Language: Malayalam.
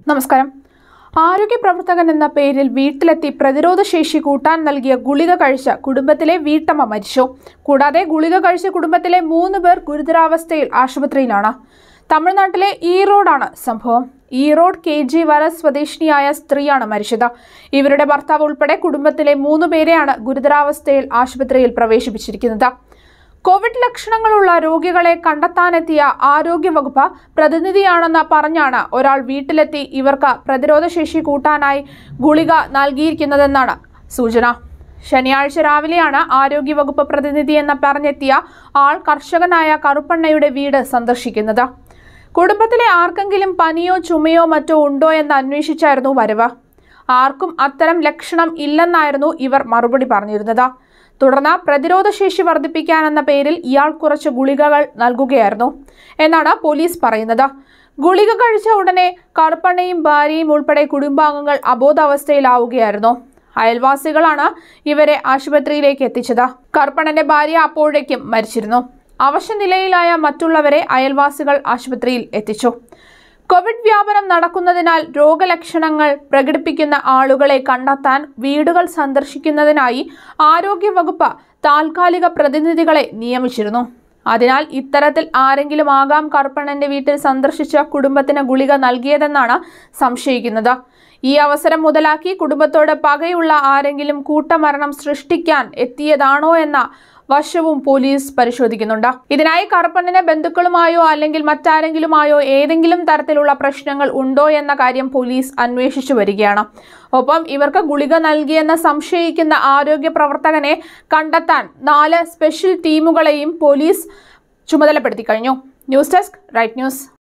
നമസ്കാരം ആരോഗ്യ പ്രവർത്തകൻ എന്ന പേരിൽ വീട്ടിലെത്തി പ്രതിരോധ ശേഷി കൂട്ടാൻ നൽകിയ ഗുളിക കഴിച്ച കുടുംബത്തിലെ വീട്ടമ്മ മരിച്ചു കൂടാതെ ഗുളിക കഴിച്ച കുടുംബത്തിലെ മൂന്ന് പേർ ഗുരുതരാവസ്ഥയിൽ ആശുപത്രിയിലാണ് തമിഴ്നാട്ടിലെ ഈറോഡാണ് സംഭവം ഈറോഡ് കെ ജി വര സ്വദേശിനിയായ സ്ത്രീയാണ് മരിച്ചത് ഇവരുടെ ഭർത്താവ് ഉൾപ്പെടെ കുടുംബത്തിലെ മൂന്ന് പേരെയാണ് ഗുരുതരാവസ്ഥയിൽ ആശുപത്രിയിൽ പ്രവേശിപ്പിച്ചിരിക്കുന്നത് കോവിഡ് ലക്ഷണങ്ങളുള്ള രോഗികളെ കണ്ടെത്താനെത്തിയ ആരോഗ്യവകുപ്പ് പ്രതിനിധിയാണെന്ന് പറഞ്ഞാണ് ഒരാൾ വീട്ടിലെത്തി ഇവർക്ക് പ്രതിരോധശേഷി കൂട്ടാനായി ഗുളിക നൽകിയിരിക്കുന്നതെന്നാണ് സൂചന ശനിയാഴ്ച രാവിലെയാണ് ആരോഗ്യവകുപ്പ് പ്രതിനിധി എന്ന് പറഞ്ഞെത്തിയ ആൾ കർഷകനായ കറുപ്പണ്ണയുടെ വീട് സന്ദർശിക്കുന്നത് കുടുംബത്തിലെ ആർക്കെങ്കിലും പനിയോ ചുമയോ മറ്റോ ഉണ്ടോ എന്ന് അന്വേഷിച്ചായിരുന്നു വരവ് ആർക്കും അത്തരം ലക്ഷണം ഇല്ലെന്നായിരുന്നു ഇവർ മറുപടി പറഞ്ഞിരുന്നത് തുടർന്ന് പ്രതിരോധശേഷി വർദ്ധിപ്പിക്കാനെന്ന പേരിൽ ഇയാൾ കുറച്ച് ഗുളികകൾ നൽകുകയായിരുന്നു എന്നാണ് പോലീസ് പറയുന്നത് ഗുളിക കഴിച്ച ഉടനെ കറുപ്പണ്ണയും ഭാര്യയും ഉൾപ്പെടെ കുടുംബാംഗങ്ങൾ അബോധാവസ്ഥയിലാവുകയായിരുന്നു അയൽവാസികളാണ് ഇവരെ ആശുപത്രിയിലേക്ക് എത്തിച്ചത് കറുപ്പണ്ണന്റെ ഭാര്യ അപ്പോഴേക്കും മരിച്ചിരുന്നു അവശനിലയിലായ മറ്റുള്ളവരെ അയൽവാസികൾ ആശുപത്രിയിൽ എത്തിച്ചു കോവിഡ് വ്യാപനം നടക്കുന്നതിനാൽ രോഗലക്ഷണങ്ങൾ പ്രകടിപ്പിക്കുന്ന ആളുകളെ കണ്ടെത്താൻ വീടുകൾ സന്ദർശിക്കുന്നതിനായി ആരോഗ്യവകുപ്പ് താൽക്കാലിക പ്രതിനിധികളെ നിയമിച്ചിരുന്നു അതിനാൽ ഇത്തരത്തിൽ ആരെങ്കിലും ആകാം കറുപ്പണ്ണന്റെ വീട്ടിൽ സന്ദർശിച്ച കുടുംബത്തിന് ഗുളിക നൽകിയതെന്നാണ് സംശയിക്കുന്നത് ഈ അവസരം മുതലാക്കി കുടുംബത്തോട് പകയുള്ള ആരെങ്കിലും കൂട്ടമരണം സൃഷ്ടിക്കാൻ എത്തിയതാണോ എന്ന വശവും പോലീസ് പരിശോധിക്കുന്നുണ്ട് ഇതിനായി കറുപ്പണ്ണിന് ബന്ധുക്കളുമായോ അല്ലെങ്കിൽ മറ്റാരെങ്കിലുമായോ ഏതെങ്കിലും തരത്തിലുള്ള പ്രശ്നങ്ങൾ ഉണ്ടോ എന്ന കാര്യം പോലീസ് അന്വേഷിച്ചു വരികയാണ് ഒപ്പം ഇവർക്ക് ഗുളിക നൽകിയെന്ന് സംശയിക്കുന്ന ആരോഗ്യ പ്രവർത്തകനെ കണ്ടെത്താൻ നാല് സ്പെഷ്യൽ ടീമുകളെയും പോലീസ് ചുമതലപ്പെടുത്തി കഴിഞ്ഞു ന്യൂസ് ഡെസ്ക് റൈറ്റ് ന്യൂസ്